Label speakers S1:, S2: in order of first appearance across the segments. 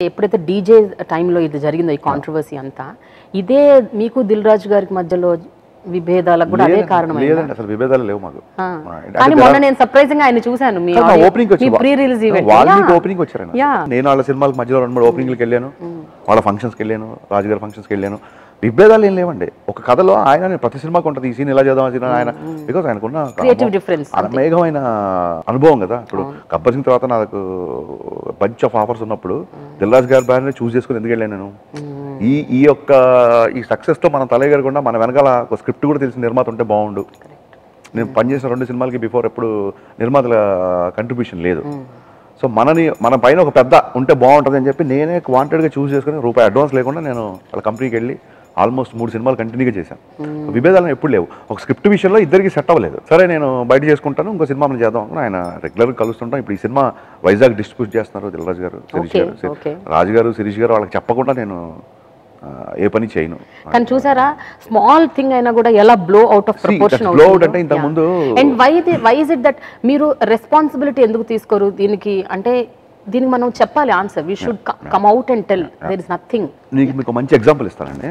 S1: ఎప్పుడైతే డీజే టైంలో ఇది జరిగిందో ఈ కాంట్రవర్సీ అంతా ఇదే మీకు దిల్ రాజు గారికి మధ్యలో విభేదాలకు కూడా అదే కారణం
S2: లేదండి అసలు విభేదాలు లేవు మాకు
S1: కానీ మొన్న నేను సర్ప్రైజింగ్ ఆయన చూశాను మీ
S2: ఓపెనింగ్ వచ్చి
S1: ప్రీ రిలీజ్ ఈవెంట్
S2: వాళ్ళకి ఓపెనింగ్ వచ్చారు ఆయన.
S1: Yeah.
S2: నేను వాళ్ళ సినిమాలకు మధ్యలో రెండు మూడు ఓపెనింగ్కి వెళ్ళాను వాళ్ళ ఫంక్షన్స్కి వెళ్ళాను రాజుగారి ఫంక్షన్స్కి వెళ్ళాను విభేదాలు ఏం లేవండి ఒక కథలో ఆయన నేను ప్రతి సినిమాకి ఉంటుంది ఈ సీన్ ఇలా చేద్దాం ఆ scene ఆయన బికాస్ ఆయనకున్న ఒక
S1: Creative
S2: అమో-
S1: difference.
S2: అమేఘమైన అనుభవం కదా ఇప్పుడు గబ్బర్ సింగ్ తర్వాత నాకు బంచ్ ఆఫ్ ఆఫర్స్ ఉన్నప్పుడు దిల్రాజ్ గారి బ్యాన్ చూస్ చేసుకుని ఎందుకు వెళ్ళాను నేను ఈ ఈ యొక్క ఈ సక్సెస్తో మనం తలెగరకుండా మన వెనకాల ఒక స్క్రిప్ట్ కూడా తెలిసిన నిర్మాత ఉంటే బాగుండు నేను పనిచేసిన రెండు సినిమాలకి బిఫోర్ ఎప్పుడు నిర్మాతల కంట్రిబ్యూషన్ లేదు సో మనని మన పైన ఒక పెద్ద ఉంటే బాగుంటుంది అని చెప్పి నేనే వాంటెడ్గా చూస్ చేసుకుని రూపాయి అడ్వాన్స్ లేకుండా నేను వాళ్ళ కంపెనీకి వెళ్ళి ఆల్మోస్ట్ మూడు సినిమాలు కంటిన్యూగా చేశాను విభేదాలు ఎప్పుడు లేవు ఒక స్క్రిప్ట్ విషయంలో ఇద్దరికి సెట్ అవ్వలేదు సరే నేను బయట చేసుకుంటాను ఇంకో సినిమా మనం చేద్దాం అనుకున్నా. ఆయన రెగ్యులర్గా కలుస్తుంటాం ఇప్పుడు ఈ సినిమా వైజాగ్ డిస్ట్రిబ్యూట్ చేస్తున్నారు దిల్రాజు గారు శిరీష్
S1: Okay,
S2: గారు సి-
S1: okay.
S2: రాజు గారు శిరీష్ గారు వాళ్ళకి చెప్పకుండా నేను ఆ, ఏ పని చేయను
S1: కానీ చూసారా స్మాల్ థింగ్ అయినా కూడా ఎలా blow out of
S2: See,
S1: proportion
S2: that blow out అంటే ఇంతకు ముందు-
S1: and why why is it that మీరు రెస్పాన్సిబిలిటీ ఎందుకు తీసుకోరు దీనికి అంటే దీనికి మనం చెప్పాలి answer we should come out and tell there is nothing
S2: నీకు మీకు మంచి ఎగ్జాంపుల్ ఇస్తానండి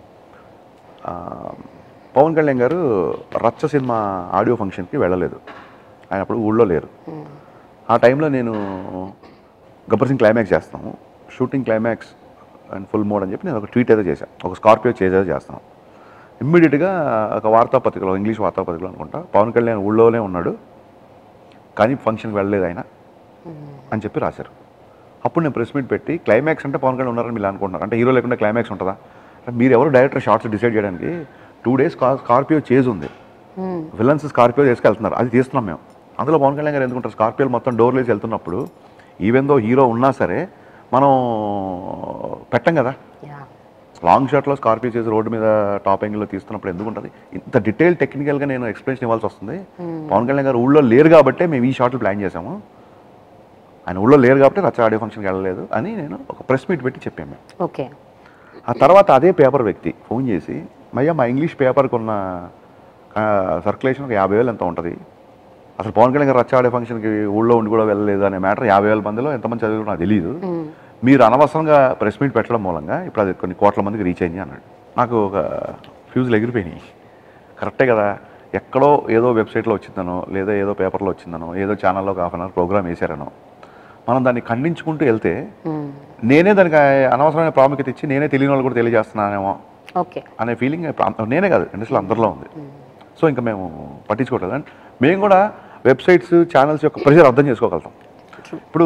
S2: ఆ, పవన్ కళ్యాణ్ గారు రచ్చ సినిమా ఆడియో ఫంక్షన్కి వెళ్ళలేదు ఆయన అప్పుడు ఊళ్ళో లేరు ఆ టైంలో నేను గబ్బర్ సింగ్ క్లైమాక్స్ చేస్తాము shooting climax and full mode అని చెప్పి నేను ఒక ట్వీట్ అయితే చేశాను ఒక స్కార్పియో చేసేది చేస్తాను ఇమ్మీడియట్గా ఒక వార్తాపత్రికలో ఇంగ్లీష్ వార్తాపత్రికలో అనుకుంటా పవన్ కళ్యాణ్ ఊళ్ళోనే ఉన్నాడు కానీ ఫంక్షన్కి వెళ్ళలేదు ఆయన అని చెప్పి రాశారు అప్పుడు నేను ప్రెస్ మీట్ పెట్టి క్లైమాక్స్ అంటే పవన్ కళ్యాణ్ ఉన్నారని మీరు అనుకుంటున్నారు అంటే హీరో లేకుండా క్లైమాక్స్ ఉంటుందా అంటే మీరు ఎవరు డైరెక్టర్ షార్ట్స్ డిసైడ్ చేయడానికి టూ డేస్ స్కార్పియో చేజ్ ఉంది విలన్స్ స్కార్పియో తీసుకెళ్తున్నారు అది తీస్తున్నాం మేము అందులో పవన్ కళ్యాణ్ గారు ఎందుకుంటారు స్కార్పియోలు మొత్తం డోర్లు వేసి వెళ్తున్నప్పుడు ఈవెన్ దో హీరో ఉన్నా సరే మనం పెట్టం కదా లాంగ్ షాట్లో స్కార్పియో చేసి రోడ్డు మీద టాప్ యాంగిల్లో తీస్తున్నప్పుడు ఎందుకు ఉంటుంది ఇంత డీటెయిల్ టెక్నికల్గా నేను ఎక్స్ప్లెనేషన్ ఇవ్వాల్సి వస్తుంది పవన్ కళ్యాణ్ గారు ఊళ్ళో లేరు కాబట్టే మేము ఈ షాట్లు ప్లాన్ చేసాము ఆయన ఊళ్ళో లేరు కాబట్టి రచ్చ ఆడియో ఫంక్షన్కి వెళ్ళలేదు అని నేను ఒక ప్రెస్ మీట్ పెట్టి చెప్పాము మేము
S1: ఓకే
S2: ఆ తర్వాత అదే పేపర్ వ్యక్తి ఫోన్ చేసి మయ్య మా ఇంగ్లీష్ పేపర్కి ఉన్న సర్క్యులేషన్ ఒక యాభై వేలు ఎంత ఉంటుంది అసలు పవన్ కళ్యాణ్ గారు రచ్చ ఆడే ఫంక్షన్కి ఊళ్ళో ఉండి కూడా వెళ్ళలేదు అనే మ్యాటర్ యాభై వేల మందిలో ఎంతమంది చదివారో నాకు తెలియదు మీరు అనవసరంగా ప్రెస్ మీట్ పెట్టడం మూలంగా ఇప్పుడు అది కొన్ని కోట్ల మందికి రీచ్ అయింది అన్నాడు నాకు ఒక ఫ్యూజులు ఎగిరిపోయినాయి కరెక్టే కదా ఎక్కడో ఏదో వెబ్సైట్లో వచ్చిందనో లేదా ఏదో పేపర్లో వచ్చిందనో ఏదో ఛానల్లో ఒక హాఫ్ అన్ అవర్ ప్రోగ్రామ్ వేశారనో మనం దాన్ని ఖండించుకుంటూ వెళ్తే నేనే దానికి అనవసరమైన ప్రాముఖ్యత ఇచ్చి నేనే తెలియని వాళ్ళు కూడా తెలియజేస్తున్నానేమో
S1: ఓకే
S2: అనే ఫీలింగ్ నేనే కాదు ఇండస్ట్రీలో అందరిలో ఉంది సో ఇంకా మేము పట్టించుకోవట్లేదు అండ్ మేము కూడా వెబ్సైట్స్ ఛానల్స్ యొక్క ప్రెషర్ అర్థం చేసుకోగలుగుతాం ఇప్పుడు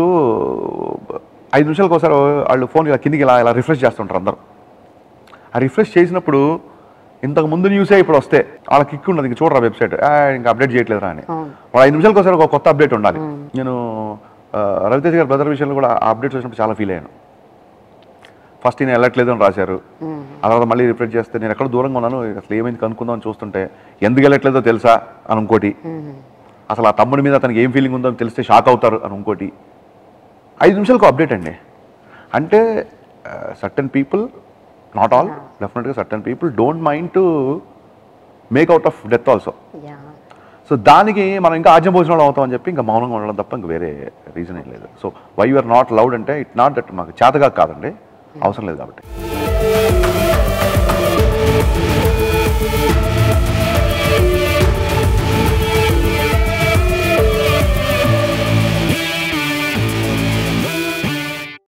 S2: ఐదు నిమిషాలకు ఒకసారి వాళ్ళు ఫోన్ ఇలా కిందికి ఇలా ఇలా రిఫ్రెష్ చేస్తుంటారు అందరూ ఆ రిఫ్రెష్ చేసినప్పుడు ఇంతకు ముందు న్యూసే ఇప్పుడు వస్తే వాళ్ళకి కిక్ ఉండదు ఇంక చూడరా వెబ్సైట్ ఇంకా అప్డేట్ చేయట్లేదురా అని వాళ్ళు ఐదు నిమిషాలకు ఒకసారి ఒక కొత్త అప్డేట్ ఉండాలి నేను ఆ, రవితేజ్ గారి బ్రదర్ విషయంలో కూడా ఆ అప్డేట్స్ వచ్చినప్పుడు చాలా ఫీల్ అయ్యాను ఫస్ట్ నేను వెళ్ళట్లేదు అని రాశారు ఆ తర్వాత మళ్ళీ రిఫ్రెష్ చేస్తే నేను ఎక్కడ దూరంగా ఉన్నాను అసలు ఏమైంది కనుక్కుందాం అని చూస్తుంటే ఎందుకు వెళ్ళట్లేదో తెలుసా అని ఇంకోటి అసలు ఆ తమ్ముడి మీద అతనికి ఏం ఫీలింగ్ ఉందో అని తెలిస్తే షాక్ అవుతారు అని ఇంకోటి ఐదు నిమిషాలకు అప్డేట్ అండి అంటే సర్టన్ పీపుల్ నాట్ ఆల్ డెఫినెట్గా certain people don't mind to make out of death also
S1: yeah
S2: so దానికి మనం ఇంకా ఆజ్యం భోజనం అవుతాం అని చెప్పి ఇంకా మౌనంగా ఉండడం తప్ప ఇంకా వేరే రీజన్ ఏం లేదు so why are not loud అంటే ఇట్ నాట్ దట్ మాకు చేతగా కాదండి అవసరం లేదు కాబట్టి